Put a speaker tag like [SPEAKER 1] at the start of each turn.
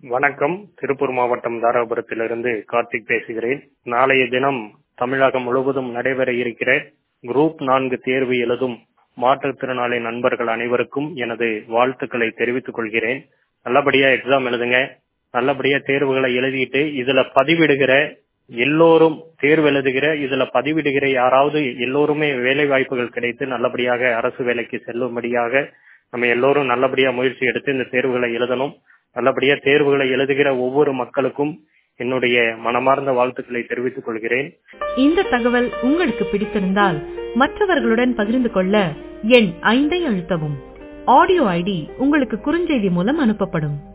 [SPEAKER 1] வணக்கம் திருப்பூர் மாவட்டம் தாராபுரத்திலிருந்து கார்த்திக் பேசுகிறேன் நாளைய தினம் தமிழகம் முழுவதும் நடைபெற இருக்கிற குரூப் நான்கு தேர்வு எழுதும் மாற்றுத்திறனாளி நண்பர்கள் அனைவருக்கும் எனது வாழ்த்துக்களை தெரிவித்துக் கொள்கிறேன் நல்லபடியா எக்ஸாம் எழுதுங்க நல்லபடியா தேர்வுகளை எழுதிட்டு இதுல பதிவிடுகிற எல்லோரும் தேர்வு எழுதுகிற இதுல பதிவிடுகிற யாராவது எல்லோருமே வேலை வாய்ப்புகள் கிடைத்து நல்லபடியாக அரசு வேலைக்கு செல்லும்படியாக நம்ம எல்லோரும் நல்லபடியா முயற்சி எடுத்து இந்த தேர்வுகளை எழுதணும் நல்லபடியா தேர்வுகளை எழுதுகிற ஒவ்வொரு மக்களுக்கும் என்னுடைய மனமார்ந்த வாழ்த்துக்களை தெரிவித்துக் கொள்கிறேன்
[SPEAKER 2] இந்த தகவல் உங்களுக்கு பிடித்திருந்தால் மற்றவர்களுடன் பகிர்ந்து கொள்ள எண் ஐந்தை அழுத்தவும் ஆடியோ ஐடி உங்களுக்கு குறுஞ்செய்தி மூலம் அனுப்பப்படும்